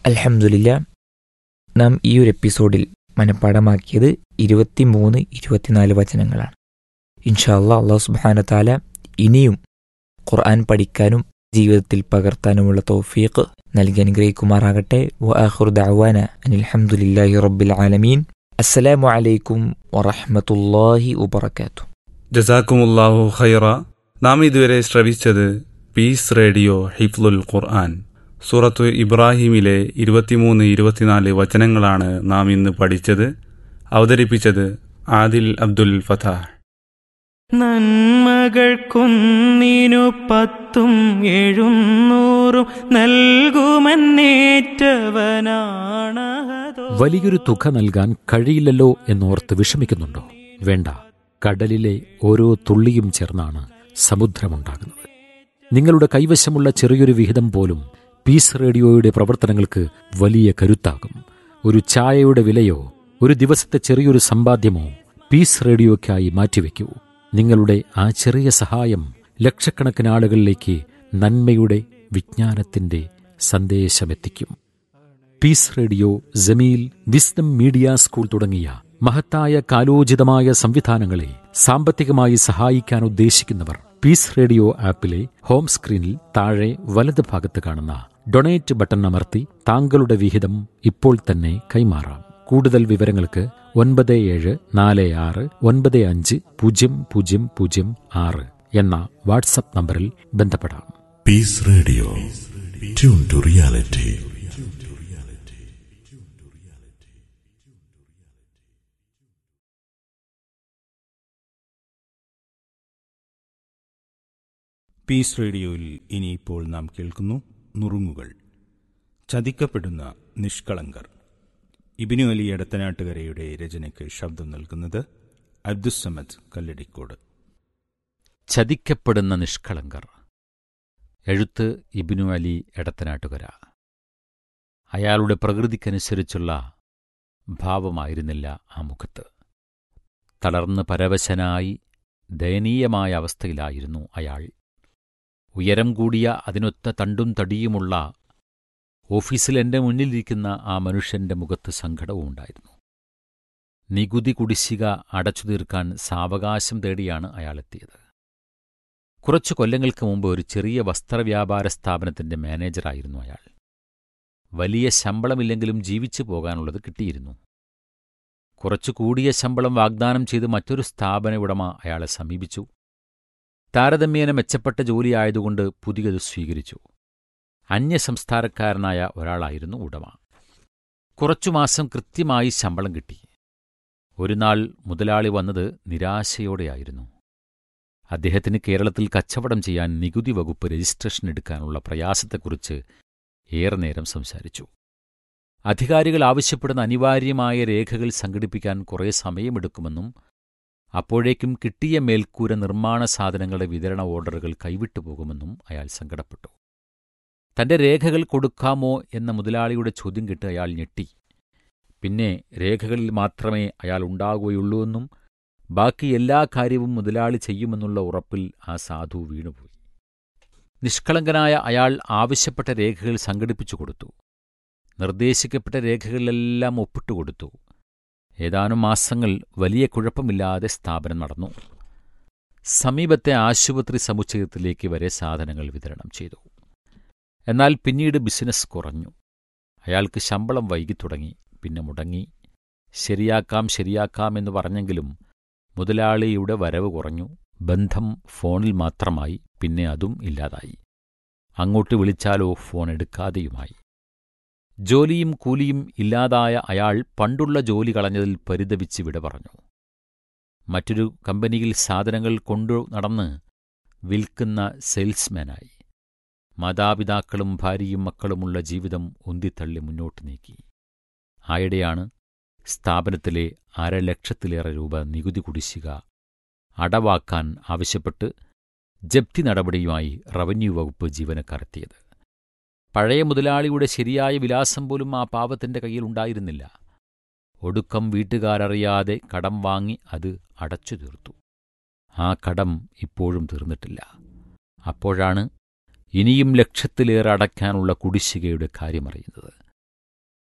അൽഹംദുലില്ല നാം ഈ ഒരു എപ്പിസോഡിൽ മനഃപ്പാടമാക്കിയത് ഇരുപത്തിമൂന്ന് ഇരുപത്തിനാല് വചനങ്ങളാണ് ഇൻഷാല്ല അള്ളാഹു സുബാന താല ഇനിയും ഖുർആൻ പഠിക്കാനും ജീവിതത്തിൽ പകർത്താനുമുള്ള തൗഫീഖ് നൽകി അനുഗ്രഹിക്കുമാറാകട്ടെ വആഖിറു ദഅവാന അനിൽ ഹംദുലില്ലാഹി റബ്ബിൽ ആലമീൻ അസ്സലാമു അലൈക്കും വറഹ്മത്തുള്ളാഹി വബറകാതുഹു ജസാക്കുമുല്ലാഹു ഖൈറ നാം ഇതുവരെ ശ്രവിച്ചത് പീസ് റേഡിയോ ഹിഫ്ലുൽ ഖുർആൻ സൂറത്തു ഇബ്രാഹിമിലെ ഇരുപത്തിമൂന്ന് ഇരുപത്തിനാല് വചനങ്ങളാണ് നാം ഇന്ന് പഠിച്ചത് അവതരിപ്പിച്ചത് ആദിൽ അബ്ദുൽ ഫതാഹ് നന്മകൾക്കൊന്നിനു പത്തും എഴുന്നൂറും നൽകുമെന്നേറ്റവനാണഹതോ വലിയൊരു തുക നൽകാൻ കഴിയില്ലല്ലോ എന്നോർത്ത് വിഷമിക്കുന്നുണ്ടോ വേണ്ട കടലിലെ ഓരോ തുള്ളിയും ചേർന്നാണ് സമുദ്രമുണ്ടാകുന്നത് നിങ്ങളുടെ കൈവശമുള്ള ചെറിയൊരു വിഹിതം പോലും പീസ് റേഡിയോയുടെ പ്രവർത്തനങ്ങൾക്ക് വലിയ കരുത്താകും ഒരു ചായയുടെ വിലയോ ഒരു ദിവസത്തെ ചെറിയൊരു സമ്പാദ്യമോ പീസ് റേഡിയോയ്ക്കായി മാറ്റിവെക്കൂ നിങ്ങളുടെ ആ ചെറിയ സഹായം ലക്ഷക്കണക്കിന് ആളുകളിലേക്ക് നന്മയുടെ വിജ്ഞാനത്തിന്റെ സന്ദേശമെത്തിക്കും peace radio Jameel wisdom media school തുടങ്ങിയ മഹത്തായ കാലോചിതമായ സംവിധാനങ്ങളെ സാമ്പത്തികമായി സഹായിക്കാൻ ഉദ്ദേശിക്കുന്നവർ പീസ് റേഡിയോ ആപ്പിലെ ഹോം സ്ക്രീനിൽ താഴെ വലത് ഭാഗത്ത് കാണുന്ന ഡൊണേറ്റ് ബട്ടൺ അമർത്തി താങ്കളുടെ വിഹിതം ഇപ്പോൾ തന്നെ കൈമാറാം കൂടുതൽ വിവരങ്ങൾക്ക് ഒൻപത് ഏഴ് നാല് ആറ് ഒൻപത് അഞ്ച് പൂജ്യം പൂജ്യം പൂജ്യം ആറ് എന്ന വാട്സപ്പ് നമ്പറിൽ ബന്ധപ്പെടാം Peace Radio. Tune to reality. Peace റേഡിയോയിൽ ഇനിയിപ്പോൾ നാം കേൾക്കുന്നു നുറുങ്ങുകൾ ചതിക്കപ്പെടുന്ന നിഷ്കളങ്കർ ഇബിനു അലി എടത്തനാട്ടുകരയുടെ രചനയ്ക്ക് ശബ്ദം നൽകുന്നത് അബ്ദുസമദ് കല്ലടിക്കോട് ചതിക്കപ്പെടുന്ന നിഷ്കളങ്കർ എഴുത്ത് ഇബിനു അലി എടത്തനാട്ടുകര അയാളുടെ പ്രകൃതിക്കനുസരിച്ചുള്ള ഭാവമായിരുന്നില്ല ആ മുഖത്ത് തളർന്ന് പരവശനായി ദയനീയമായ അവസ്ഥയിലായിരുന്നു അയാൾ ഉയരം കൂടിയ അതിനൊത്ത തണ്ടും തടിയുമുള്ള ഓഫീസിൽ എന്റെ മുന്നിലിരിക്കുന്ന ആ മനുഷ്യന്റെ മുഖത്ത് സങ്കടവും ഉണ്ടായിരുന്നു നികുതി കുടിശ്ശിക അടച്ചു തീർക്കാൻ സാവകാശം തേടിയാണ് അയാളെത്തിയത് കുറച്ചു കൊല്ലങ്ങൾക്ക് മുമ്പ് ഒരു ചെറിയ വസ്ത്രവ്യാപാര സ്ഥാപനത്തിന്റെ മാനേജറായിരുന്നു അയാൾ വലിയ ശമ്പളമില്ലെങ്കിലും ജീവിച്ചു പോകാനുള്ളത് കിട്ടിയിരുന്നു കുറച്ചു കൂടിയ ശമ്പളം വാഗ്ദാനം ചെയ്ത് മറ്റൊരു സ്ഥാപന ഉടമ അയാളെ സമീപിച്ചു താരതമ്യേന മെച്ചപ്പെട്ട ജോലിയായതുകൊണ്ട് പുതിയത് സ്വീകരിച്ചു അന്യസംസ്ഥാനക്കാരനായ ഒരാളായിരുന്നു ഉടമ കുറച്ചു മാസം കൃത്യമായി ശമ്പളം കിട്ടി ഒരു നാൾ മുതലാളി വന്നത് നിരാശയോടെയായിരുന്നു അദ്ദേഹത്തിന് കേരളത്തിൽ കച്ചവടം ചെയ്യാൻ നികുതി വകുപ്പ് രജിസ്ട്രേഷൻ എടുക്കാനുള്ള പ്രയാസത്തെക്കുറിച്ച് ഏറെ നേരം സംസാരിച്ചു അധികാരികൾ ആവശ്യപ്പെടുന്ന അനിവാര്യമായ രേഖകൾ സംഘടിപ്പിക്കാൻ കുറേ സമയമെടുക്കുമെന്നും അപ്പോഴേക്കും കിട്ടിയ മേൽക്കൂര നിർമ്മാണ സാധനങ്ങളുടെ വിതരണ ഓർഡറുകൾ കൈവിട്ടു പോകുമെന്നും അയാൾ സങ്കടപ്പെട്ടു തന്റെ രേഖകൾ കൊടുക്കാമോ എന്ന മുതലാളിയുടെ ചോദ്യം കേട്ട് അയാൾ ഞെട്ടി പിന്നെ രേഖകളിൽ മാത്രമേ അയാൾ ഉണ്ടാകുകയുള്ളൂവെന്നും ബാക്കി എല്ലാ കാര്യവും മുതലാളി ചെയ്യുമെന്നുള്ള ഉറപ്പിൽ ആ സാധു വീണുപോയി നിഷ്കളങ്കനായ അയാൾ ആവശ്യപ്പെട്ട രേഖകൾ സംഘടിപ്പിച്ചു കൊടുത്തു നിർദ്ദേശിക്കപ്പെട്ട രേഖകളിലെല്ലാം ഒപ്പിട്ടുകൊടുത്തു ഏതാനും മാസങ്ങൾ വലിയ കുഴപ്പമില്ലാതെ സ്ഥാപനം നടന്നു സമീപത്തെ ആശുപത്രി സമുച്ചയത്തിലേക്ക് വരെ സാധനങ്ങൾ വിതരണം ചെയ്തു എന്നാൽ പിന്നീട് ബിസിനസ് കുറഞ്ഞു അയാൾക്ക് ശമ്പളം വൈകിത്തുടങ്ങി പിന്നെ മുടങ്ങി ശരിയാക്കാം ശരിയാക്കാം എന്ന് പറഞ്ഞെങ്കിലും മുതലാളിയുടെ വരവ് കുറഞ്ഞു ബന്ധം ഫോണിൽ മാത്രമായി പിന്നെ അതും ഇല്ലാതായി അങ്ങോട്ട് വിളിച്ചാലോ ഫോൺ എടുക്കാതെയുമായി ജോലിയും കൂലിയും ഇല്ലാതായ അയാൾ പണ്ടുള്ള ജോലി കളഞ്ഞതിൽ പരിതപിച്ച് വിട പറഞ്ഞു മറ്റൊരു കമ്പനിയിൽ സാധനങ്ങൾ കൊണ്ടു നടന്ന് വിൽക്കുന്ന സെയിൽസ്മാനായി മാതാപിതാക്കളും ഭാര്യയും മക്കളുമുള്ള ജീവിതം ഉന്തിത്തള്ളി മുന്നോട്ട് നീക്കി ആയിടെയാണ് സ്ഥാപനത്തിലെ അരലക്ഷത്തിലേറെ രൂപ നികുതി കുടിശ്ശിക അടവാക്കാൻ ആവശ്യപ്പെട്ട് ജപ്തി നടപടിയുമായി റവന്യൂ വകുപ്പ് ജീവനക്കാരെത്തിയത് പഴയ മുതലാളിയുടെ ശരിയായ വിലാസം പോലും ആ പാവത്തിന്റെ കയ്യിലുണ്ടായിരുന്നില്ല ഒടുക്കം വീട്ടുകാരറിയാതെ കടം വാങ്ങി അത് അടച്ചു തീർത്തു ആ കടം ഇപ്പോഴും തീർന്നിട്ടില്ല അപ്പോഴാണ് ഇനിയും ലക്ഷത്തിലേറെ അടയ്ക്കാനുള്ള കുടിശ്ശികയുടെ കാര്യമറിയുന്നത്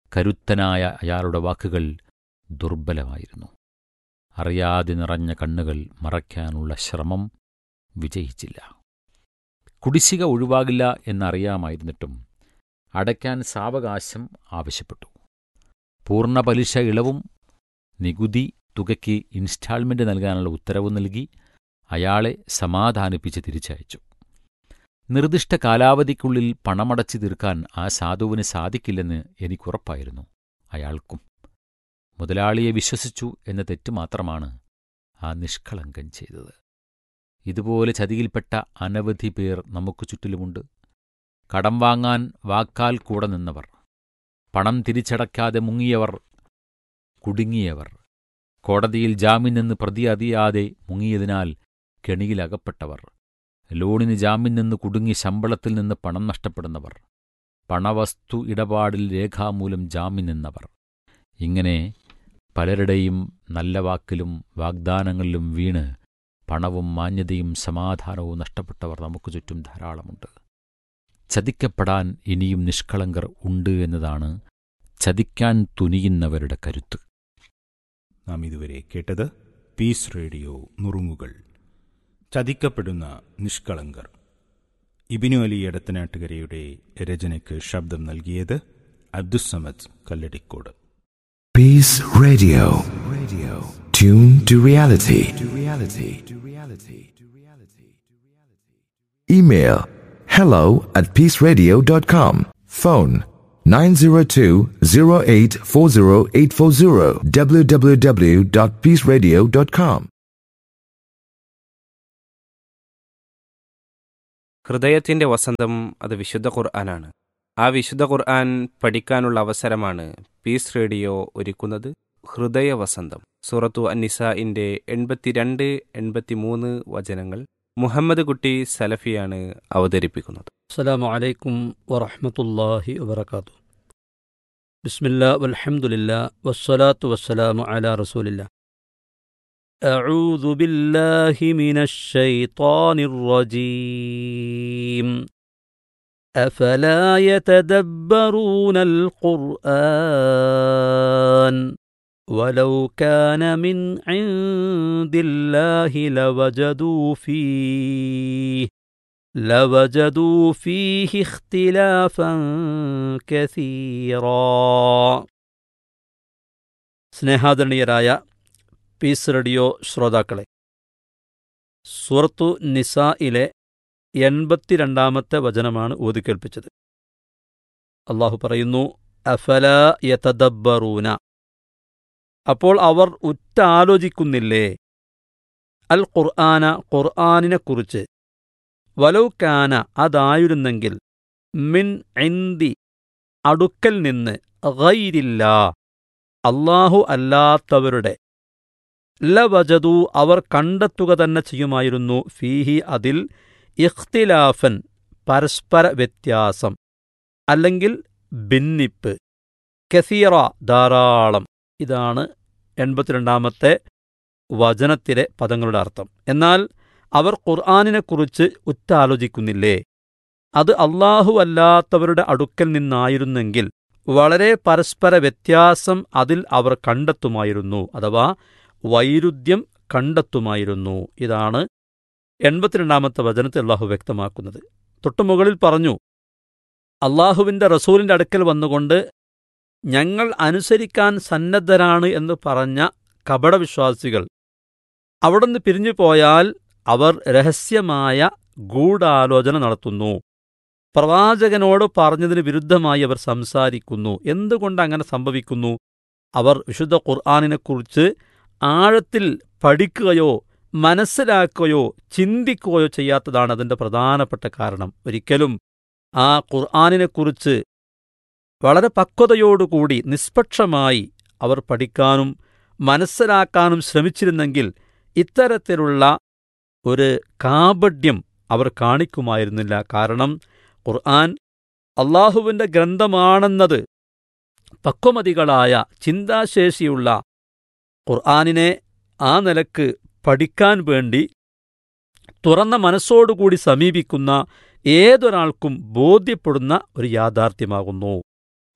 കരുത്തനായ അയാളുടെ വാക്കുകൾ ദുർബലമായിരുന്നു അറിയാതെ നിറഞ്ഞ കണ്ണുകൾ മറയ്ക്കാനുള്ള ശ്രമം വിജയിച്ചില്ല കുടിശ്ശിക ഒഴിവാകില്ല എന്നറിയാമായിരുന്നിട്ടും അടയ്ക്കാൻ സാവകാശം ആവശ്യപ്പെട്ടു പൂർണ്ണ പലിശ ഇളവും നികുതി തുകയ്ക്ക് ഇൻസ്റ്റാൾമെന്റ് നൽകാനുള്ള ഉത്തരവ് നൽകി അയാളെ സമാധാനിപ്പിച്ച് തിരിച്ചയച്ചു നിർദ്ദിഷ്ട കാലാവധിക്കുള്ളിൽ പണമടച്ചു തീർക്കാൻ ആ സാധുവിന് സാധിക്കില്ലെന്ന് എനിക്കുറപ്പായിരുന്നു അയാൾക്കും മുതലാളിയെ വിശ്വസിച്ചു എന്ന തെറ്റ് മാത്രമാണ് ആ നിഷ്കളങ്കൻ ചെയ്തത് ഇതുപോലെ ചതിയിൽപ്പെട്ട അനവധി പേർ നമുക്ക് ചുറ്റിലുമുണ്ട് കടം വാങ്ങാൻ വാക്കാൽ കൂടെ നിന്നവർ പണം തിരിച്ചടയ്ക്കാതെ മുങ്ങിയവർ കുടുങ്ങിയവർ കോടതിയിൽ ജാമ്യം നിന്ന് പ്രതി അറിയാതെ മുങ്ങിയതിനാൽ കെണിയിലകപ്പെട്ടവർ ലോണിന് ജാമ്യം നിന്ന് കുടുങ്ങി ശമ്പളത്തിൽ നിന്ന് പണം നഷ്ടപ്പെടുന്നവർ പണവസ്തു ഇടപാടിൽ രേഖാമൂലം ജാമ്യം നിന്നവർ ഇങ്ങനെ പലരുടെയും നല്ല വാക്കിലും വാഗ്ദാനങ്ങളിലും വീണ് പണവും മാന്യതയും സമാധാനവും നഷ്ടപ്പെട്ടവർ നമുക്ക് ചുറ്റും ധാരാളമുണ്ട് ചതിക്കപ്പെടാൻ ഇനിയും നിഷ്കളങ്കർ ഉണ്ട് എന്നതാണ് ചതിക്കാൻ തുനിയുന്നവരുടെ കരുത്ത് നാം ഇതുവരെ കേട്ടത് പീസ് റേഡിയോ നുറുങ്ങുകൾ ചതിക്കപ്പെടുന്ന നിഷ്കളങ്കർ ഇബിനു അലി എടത്തനാട്ടുകരയുടെ രചനയ്ക്ക് ശബ്ദം നൽകിയത് Abdussamad Kalladikode Peace Radio. Radio. Tune to reality. To reality. To reality. To reality. Email hello at peaceradio.com. Phone 902-0840840 www.peaceradio.com. ഹൃദയത്തിന്റെ വസന്തം അത് വിശുദ്ധ ഖുർആനാണ് ആ വിശുദ്ധ ഖുർആൻ പഠിക്കാനുള്ള അവസരമാണ് പീസ് റേഡിയോ ഒരുക്കുന്നത് ഹൃദയ വസന്തം സൂറത്തു അന്നിസഇന്റെ എൺപത്തിരണ്ട് എൺപത്തിമൂന്ന് വചനങ്ങൾ മുഹമ്മദ് കുട്ടി സലഫിയാണ് അവതരിപ്പിക്കുന്നത് السلام عليكم ورحمة الله وبركاته بسم الله والحمد لله والصلاة والسلام على رسول الله أعوذ بالله من الشيطان الرجيم أفلا يتدبرون القرآن ولو كان من عند الله لوجدوا فيه لوجدوا فيه اختلافا كثيرا സ്നേഹാദരണീയരായ പീസ് റേഡിയോ ശ്രോതാക്കളെ സൂറത്തു നിസായിലെ എൺപത്തിരണ്ടാമത്തെ വചനമാണ് ഓതിക്കേൽപ്പിച്ചത് അള്ളാഹു പറയുന്നു അഫല യതദബ്ബറൂന അപ്പോൾ അവർ ഉറ്റാലോചിക്കുന്നില്ലേ അൽ ഖുർആന ഖുർആനിനെക്കുറിച്ച് വലൗക്കാന അതായിരുന്നെങ്കിൽ മിൻ ഇന്തി അടുക്കൽ നിന്ന് ഗൈരില്ല അള്ളാഹു അല്ലാത്തവരുടെ ലവജതു അവർ കണ്ടെത്തുക തന്നെ ചെയ്യുമായിരുന്നു ഫീഹി അതിൽ ഇഖ്തിലാഫൻ പരസ്പര വ്യത്യാസം അല്ലെങ്കിൽ ഭിന്നിപ്പ് കസീറ ധാരാളം ഇതാണ് എൺപത്തിരണ്ടാമത്തെ വചനത്തിലെ പദങ്ങളുടെ അർത്ഥം എന്നാൽ അവർ ഖുർആാനിനെക്കുറിച്ച് ഉറ്റാലോചിക്കുന്നില്ലേ അത് അള്ളാഹു അല്ലാത്തവരുടെ അടുക്കൽ നിന്നായിരുന്നെങ്കിൽ വളരെ പരസ്പര വ്യത്യാസം അതിൽ അവർ കണ്ടെത്തുമായിരുന്നു അഥവാ വൈരുദ്ധ്യം കണ്ടെത്തുമായിരുന്നു ഇതാണ് എൺപത്തിരണ്ടാമത്തെ വചനത്തിൽ അള്ളാഹു വ്യക്തമാക്കുന്നത് തൊട്ടുമുകളിൽ പറഞ്ഞു അള്ളാഹുവിന്റെ റസൂലിന്റെ അടുക്കൽ വന്നുകൊണ്ട് ഞങ്ങൾ അനുസരിക്കാൻ സന്നദ്ധരാണ് എന്ന് പറഞ്ഞ കപടവിശ്വാസികൾ അവിടുന്ന് പിരിഞ്ഞു പോയാൽ അവർ രഹസ്യമായ ഗൂഢാലോചന നടത്തുന്നു പ്രവാചകനോട് പറഞ്ഞതിന് വിരുദ്ധമായി അവർ സംസാരിക്കുന്നു എന്തുകൊണ്ട് അങ്ങനെ സംഭവിക്കുന്നു അവർ വിശുദ്ധ ഖുർആാനിനെക്കുറിച്ച് ആഴത്തിൽ പഠിക്കുകയോ മനസ്സിലാക്കുകയോ ചിന്തിക്കുകയോ ചെയ്യാത്തതാണ് അതിൻ്റെ പ്രധാനപ്പെട്ട കാരണം ഒരിക്കലും ആ ഖുർആാനിനെക്കുറിച്ച് വളരെ പക്വതയോടുകൂടി നിഷ്പക്ഷമായി അവർ പഠിക്കാനും മനസ്സിലാക്കാനും ശ്രമിച്ചിരുന്നെങ്കിൽ ഇത്തരത്തിലുള്ള ഒരു കാപഡ്യം അവർ കാണിക്കുമായിരുന്നില്ല കാരണം ഖുർആൻ അള്ളാഹുവിൻ്റെ ഗ്രന്ഥമാണെന്നത് പക്വമതികളായ ചിന്താശേഷിയുള്ള ഖുർആാനിനെ ആ നിലക്ക് പഠിക്കാൻ വേണ്ടി തുറന്ന മനസ്സോടുകൂടി സമീപിക്കുന്ന ഏതൊരാൾക്കും ബോധ്യപ്പെടുന്ന ഒരു യാഥാർത്ഥ്യമാകുന്നു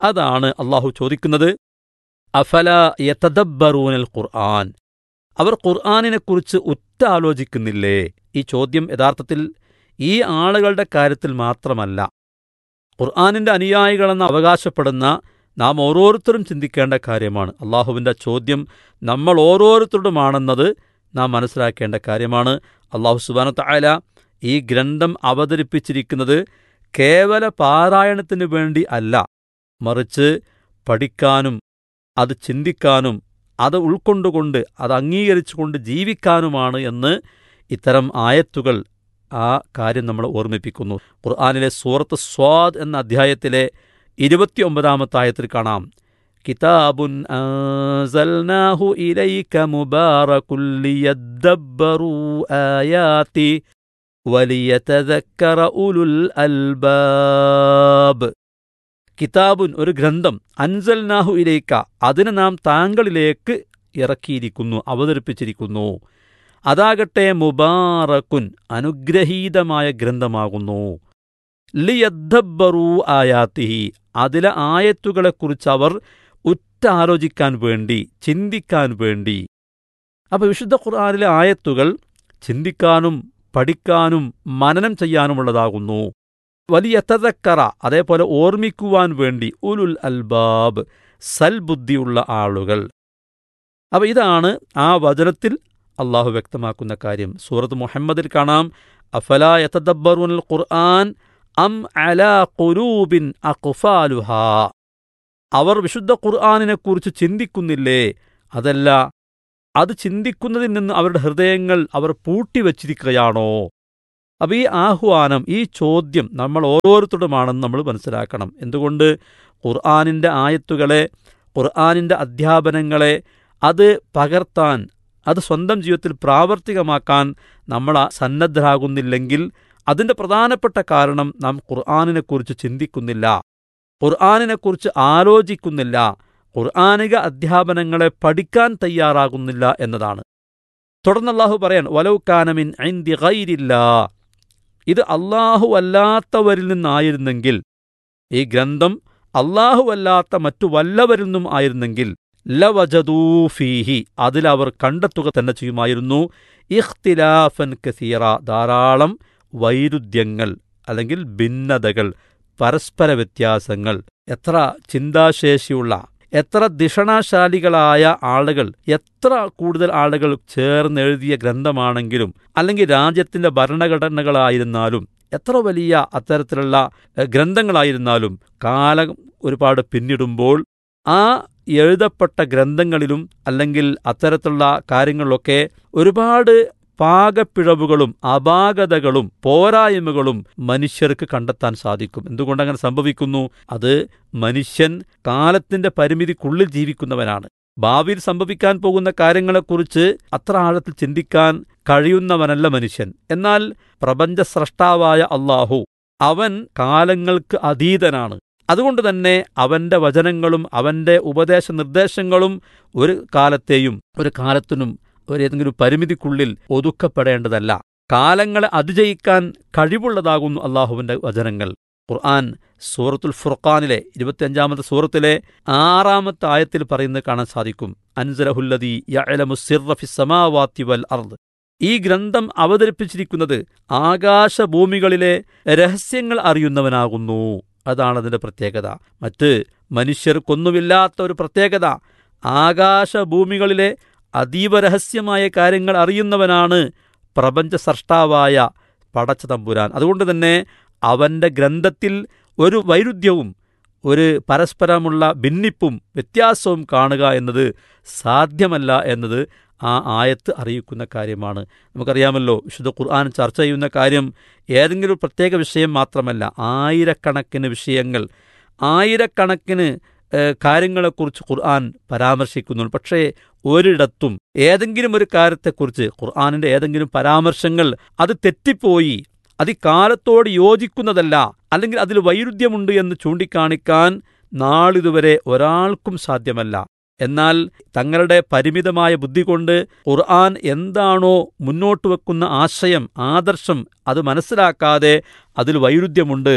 അതാണ് അള്ളാഹു ചോദിക്കുന്നത് അഫല യതദബ്ബറൂനൽ ഖുർആൻ അവർ ഖുർആാനിനെക്കുറിച്ച് ഉറ്റാലോചിക്കുന്നില്ലേ ഈ ചോദ്യം യഥാർത്ഥത്തിൽ ഈ ആളുകളുടെ കാര്യത്തിൽ മാത്രമല്ല ഖുർആാനിന്റെ അനുയായികളെന്ന് അവകാശപ്പെടുന്ന നാം ഓരോരുത്തരും ചിന്തിക്കേണ്ട കാര്യമാണ് അള്ളാഹുവിൻ്റെ ചോദ്യം നമ്മൾ ഓരോരുത്തരുടുമാണെന്നത് നാം മനസ്സിലാക്കേണ്ട കാര്യമാണ് അള്ളാഹു സുബാന തായാല ഈ ഗ്രന്ഥം അവതരിപ്പിച്ചിരിക്കുന്നത് കേവല പാരായണത്തിനു വേണ്ടി അല്ല മറിച്ച് പഠിക്കാനും അത് ചിന്തിക്കാനും അത് ഉൾക്കൊണ്ടുകൊണ്ട് അത് അംഗീകരിച്ചുകൊണ്ട് ജീവിക്കാനുമാണ് എന്ന് ഇത്തരം ആയത്തുകൾ ആ കാര്യം നമ്മൾ ഓർമ്മിപ്പിക്കുന്നു ഖുർആാനിലെ സൂറത്ത് സ്വാദ് എന്ന അധ്യായത്തിലെ ഇരുപത്തിയൊമ്പതാമത്തെ ആയത്തിൽ കാണാം കിതാബുൻ അൻസൽനാഹു ഇലൈക മുബാറകുൽ ലിയദ്ദബ്ബറൂ ആയാതി വലിയതذكر ഉലുൽ അൽബാബ് കിതാബുൻ ഒരു ഗ്രന്ഥം അൻസൽനാഹു ഇലൈക്ക അതിനെ നാം താങ്കളിലേക്ക് ഇറക്കിയിരിക്കുന്നു അവതരിപ്പിച്ചിരിക്കുന്നു അതാകട്ടെ മുബാറക്കുൻ അനുഗ്രഹീതമായ ഗ്രന്ഥമാകുന്നു ലിയദ്ദബ്ബറൂ ആയാത്തിഹി അതിലെ ആയത്തുകളെക്കുറിച്ച് അവർ ഉറ്റാലോചിക്കാൻ വേണ്ടി ചിന്തിക്കാൻ വേണ്ടി അപ്പോൾ വിശുദ്ധ ഖുർആാനിലെ ആയത്തുകൾ ചിന്തിക്കാനും പഠിക്കാനും മനനം ചെയ്യാനുമുള്ളതാകുന്നു വലിയ തതക്കറ അതേപോലെ ഓർമ്മിക്കുവാൻ വേണ്ടി ഉലുൽ അൽബാബ് സൽബുദ്ധിയുള്ള ആളുകൾ അപ്പോൾ ഇതാണ് ആ വചനത്തിൽ അള്ളാഹു വ്യക്തമാക്കുന്ന കാര്യം സൂറത്ത് മുഹമ്മദിൽ കാണാം അഫല യതദബ്ബറുൽ ഖുർആൻ അം അലാ ഖുലൂബിൻ അഖ്ഫാലുഹ അവർ വിശുദ്ധ ഖുർആാനിനെക്കുറിച്ച് ചിന്തിക്കുന്നില്ലേ അതല്ല അത് ചിന്തിക്കുന്നതിൽ നിന്ന് അവരുടെ ഹൃദയങ്ങൾ അവർ പൂട്ടിവച്ചിരിക്കുകയാണോ അപ്പോൾ ഈ ആഹ്വാനം ഈ ചോദ്യം നമ്മൾ ഓരോരുത്തരുമാണെന്ന് നമ്മൾ മനസ്സിലാക്കണം എന്തുകൊണ്ട് ഖുർആാനിൻ്റെ ആയത്തുകളെ ഖുർആാനിൻ്റെ അധ്യാപനങ്ങളെ അത് പകർത്താൻ അത് സ്വന്തം ജീവിതത്തിൽ പ്രാവർത്തികമാക്കാൻ നമ്മൾ സന്നദ്ധരാകുന്നില്ലെങ്കിൽ അതിൻ്റെ പ്രധാനപ്പെട്ട കാരണം നാം ഖുർആാനിനെക്കുറിച്ച് ചിന്തിക്കുന്നില്ല ഖുർആാനിനെക്കുറിച്ച് ആലോചിക്കുന്നില്ല ഖുർആാനിക അധ്യാപനങ്ങളെ പഠിക്കാൻ തയ്യാറാകുന്നില്ല എന്നതാണ് തുടർന്ന് അള്ളാഹു പറയാൻ വലൗക്കാനമിൻ ഐന്തി ഗൈരില്ല ഇത് അള്ളാഹു അല്ലാത്തവരിൽ നിന്നായിരുന്നെങ്കിൽ ഈ ഗ്രന്ഥം അള്ളാഹു അല്ലാത്ത മറ്റു വല്ലവരിൽ നിന്നും ആയിരുന്നെങ്കിൽ ലവജദൂഫീഹി അതിലവർ കണ്ടെത്തുക തന്നെ ചെയ്യുമായിരുന്നു ഇഖ്തിലാഫൻ കസീറ ധാരാളം വൈരുദ്ധ്യങ്ങൾ അല്ലെങ്കിൽ ഭിന്നതകൾ പരസ്പര വ്യത്യാസങ്ങൾ എത്ര ചിന്താശേഷിയുള്ള എത്ര ദിഷണാശാലികളായ ആളുകൾ എത്ര കൂടുതൽ ആളുകൾ ചേർന്നെഴുതിയ ഗ്രന്ഥമാണെങ്കിലും അല്ലെങ്കിൽ രാജ്യത്തിന്റെ ഭരണഘടനകളായിരുന്നാലും എത്ര വലിയ അത്തരത്തിലുള്ള ഗ്രന്ഥങ്ങളായിരുന്നാലും കാലം ഒരുപാട് പിന്നിടുമ്പോൾ ആ എഴുതപ്പെട്ട ഗ്രന്ഥങ്ങളിലും അല്ലെങ്കിൽ അത്തരത്തിലുള്ള കാര്യങ്ങളിലൊക്കെ ഒരുപാട് പാകപ്പിഴവുകളും അപാകതകളും പോരായ്മകളും മനുഷ്യർക്ക് കണ്ടെത്താൻ സാധിക്കും എന്തുകൊണ്ടങ്ങനെ സംഭവിക്കുന്നു അത് മനുഷ്യൻ കാലത്തിന്റെ പരിമിതിക്കുള്ളിൽ ജീവിക്കുന്നവനാണ് ഭാവിയിൽ സംഭവിക്കാൻ പോകുന്ന കാര്യങ്ങളെക്കുറിച്ച് അത്ര ആഴത്തിൽ ചിന്തിക്കാൻ കഴിയുന്നവനല്ല മനുഷ്യൻ എന്നാൽ പ്രപഞ്ച സ്രഷ്ടാവായ അള്ളാഹു അവൻ കാലങ്ങൾക്ക് അതീതനാണ് അതുകൊണ്ട് തന്നെ അവന്റെ വചനങ്ങളും അവന്റെ ഉപദേശ നിർദ്ദേശങ്ങളും ഒരു കാലത്തെയും ഒരു കാലത്തിനും ഒരേതെങ്കിലും പരിമിതിക്കുള്ളിൽ ഒതുക്കപ്പെടേണ്ടതല്ല കാലങ്ങളെ അതിജയിക്കാൻ കഴിവുള്ളതാകുന്നു അള്ളാഹുവിന്റെ വചനങ്ങൾ ഖുർആൻ സൂറത്തുൽ ഫുർഖാനിലെ ഇരുപത്തിയഞ്ചാമത്തെ സൂറത്തിലെ ആറാമത്തെ ആയത്തിൽ പറയുന്നത് കാണാൻ സാധിക്കും അൻസലഹുല്ലദി സമാവാത്തി വൽ അർദ് ഈ ഗ്രന്ഥം അവതരിപ്പിച്ചിരിക്കുന്നത് ആകാശഭൂമികളിലെ രഹസ്യങ്ങൾ അറിയുന്നവനാകുന്നു അതാണ് അതിന്റെ പ്രത്യേകത മറ്റ് മനുഷ്യർക്കൊന്നുമില്ലാത്ത ഒരു പ്രത്യേകത ആകാശഭൂമികളിലെ അതീവ രഹസ്യമായ കാര്യങ്ങൾ അറിയുന്നവനാണ് പ്രപഞ്ച സൃഷ്ടാവായ പടച്ച തമ്പുരാൻ അതുകൊണ്ട് തന്നെ അവന്റെ ഗ്രന്ഥത്തിൽ ഒരു വൈരുദ്ധ്യവും ഒരു പരസ്പരമുള്ള ഭിന്നിപ്പും വ്യത്യാസവും കാണുക എന്നത് സാധ്യമല്ല എന്നത് ആ ആയത്ത് അറിയിക്കുന്ന കാര്യമാണ് നമുക്കറിയാമല്ലോ വിശുദ്ധ ഖുർആൻ ചർച്ച ചെയ്യുന്ന കാര്യം ഏതെങ്കിലും പ്രത്യേക വിഷയം മാത്രമല്ല ആയിരക്കണക്കിന് വിഷയങ്ങൾ ആയിരക്കണക്കിന് കാര്യങ്ങളെക്കുറിച്ച് ഖുർആൻ പരാമർശിക്കുന്നു പക്ഷേ ഒരിടത്തും ഏതെങ്കിലും ഒരു കാര്യത്തെക്കുറിച്ച് ഖുർആാനിന്റെ ഏതെങ്കിലും പരാമർശങ്ങൾ അത് തെറ്റിപ്പോയി അത് ഈ കാലത്തോട് യോജിക്കുന്നതല്ല അല്ലെങ്കിൽ അതിൽ വൈരുദ്ധ്യമുണ്ട് എന്ന് ചൂണ്ടിക്കാണിക്കാൻ നാളിതുവരെ ഒരാൾക്കും സാധ്യമല്ല എന്നാൽ തങ്ങളുടെ പരിമിതമായ ബുദ്ധി കൊണ്ട് ഖുർആൻ എന്താണോ മുന്നോട്ട് വെക്കുന്ന ആശയം ആദർശം അത് മനസ്സിലാക്കാതെ അതിൽ വൈരുദ്ധ്യമുണ്ട്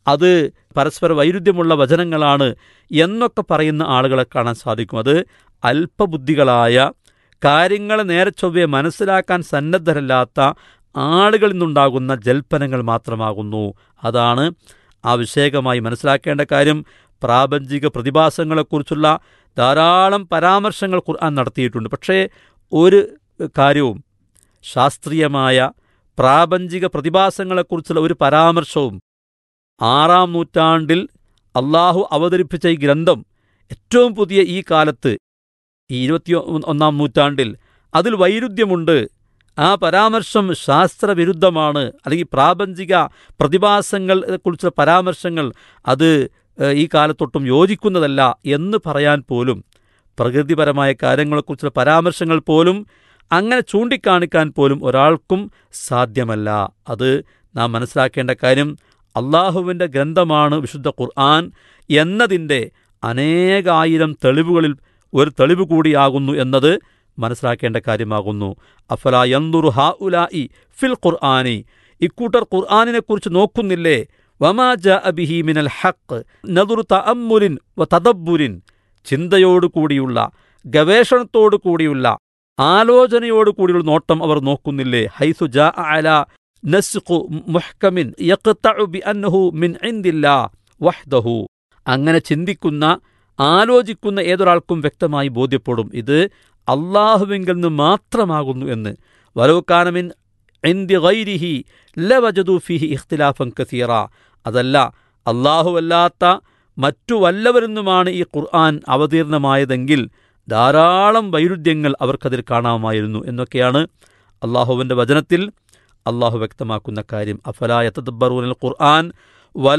അത് പരസ്പര വൈരുദ്ധ്യമുള്ള വചനങ്ങളാണ് എന്നൊക്കെ പറയുന്ന ആളുകളെ കാണാൻ സാധിക്കും അത് അല്പബുദ്ധികളായ കാര്യങ്ങളെ നേരെ ചൊവ്വെ മനസ്സിലാക്കാൻ സന്നദ്ധരല്ലാത്ത ആളുകളിൽ നിന്നുണ്ടാകുന്ന ജൽപ്പനങ്ങൾ മാത്രമാകുന്നു അതാണ് ആവശ്യകമായി മനസ്സിലാക്കേണ്ട കാര്യം പ്രാപഞ്ചിക പ്രതിഭാസങ്ങളെക്കുറിച്ചുള്ള ധാരാളം പരാമർശങ്ങൾ ഖുർആൻ നടത്തിയിട്ടുണ്ട് പക്ഷേ ഒരു കാര്യവും ശാസ്ത്രീയമായ പ്രാപഞ്ചിക പ്രതിഭാസങ്ങളെക്കുറിച്ചുള്ള ഒരു പരാമർശവും ആറാം നൂറ്റാണ്ടിൽ അള്ളാഹു അവതരിപ്പിച്ച ഈ ഗ്രന്ഥം ഏറ്റവും പുതിയ ഈ കാലത്ത് ഈ ഇരുപത്തി ഒന്നാം നൂറ്റാണ്ടിൽ അതിൽ വൈരുദ്ധ്യമുണ്ട് ആ പരാമർശം ശാസ്ത്രവിരുദ്ധമാണ് അല്ലെങ്കിൽ പ്രാപഞ്ചിക പ്രതിഭാസങ്ങളെ കുറിച്ചുള്ള പരാമർശങ്ങൾ അത് ഏഹ്, ഈ കാലത്തൊട്ടും യോജിക്കുന്നതല്ല എന്ന് പറയാൻ പോലും പ്രകൃതിപരമായ കാര്യങ്ങളെക്കുറിച്ചുള്ള പരാമർശങ്ങൾ പോലും അങ്ങനെ ചൂണ്ടിക്കാണിക്കാൻ പോലും ഒരാൾക്കും സാധ്യമല്ല അത് നാം മനസ്സിലാക്കേണ്ട കാര്യം അള്ളാഹുവിൻ്റെ ഗ്രന്ഥമാണ് വിശുദ്ധ ഖുർആൻ എന്നതിൻ്റെ അനേകായിരം തെളിവുകളിൽ ഒരു തെളിവ് കൂടിയാകുന്നു എന്നത് മനസ്സിലാക്കേണ്ട കാര്യമാകുന്നു അഫല യന്തുറു ഹാ ഉലായി ഫിൽ ഖുർആാനി ഇക്കൂട്ടർ ഖുർആാനിനെക്കുറിച്ച് നോക്കുന്നില്ലേ വമാ ജാ അബിഹി മിനൽ ഹക്ക് നദുറു തഅമ്മുലിൻ വ തദബ്ബുരിൻ ചിന്തയോടുകൂടിയുള്ള ഗവേഷണത്തോടു കൂടിയുള്ള ആലോചനയോടു കൂടിയുള്ള നോട്ടം അവർ നോക്കുന്നില്ലേ ഹൈസു ജാ അല നസ്ഖു മുഹ്കമിൻ യഖ്തഉ ബിഅന്നഹു മിൻ ഇൻദില്ലാ വഹ്ദഹു അങ്ങനെ ചിന്തിക്കുന്ന ആലോചിക്കുന്ന ഏതൊരാൾക്കും വ്യക്തമായി ബോധ്യപ്പെടും ഇത് അള്ളാഹുവിങ്കിൽ നിന്ന് മാത്രമാകുന്നു എന്ന് വലവുക്കാനമിൻ ഇന്ത്യ ഗൈരിഹി ലവജദു ഫിഹി ഇഖ്തിലാഫൻ കസീറ അതല്ല അല്ലാഹുവല്ലാത്ത മറ്റു വല്ലവരിൽ നിന്നുമാണ് ഈ ഖുർആൻ അവതീർണമായതെങ്കിൽ ധാരാളം വൈരുദ്ധ്യങ്ങൾ അവർക്കതിൽ കാണാമായിരുന്നു എന്നൊക്കെയാണ് അള്ളാഹുവിൻ്റെ വചനത്തിൽ അള്ളാഹു വ്യക്തമാക്കുന്ന കാര്യം അഫലായ തദ്ബറൂനൽ ഖുർആൻ വല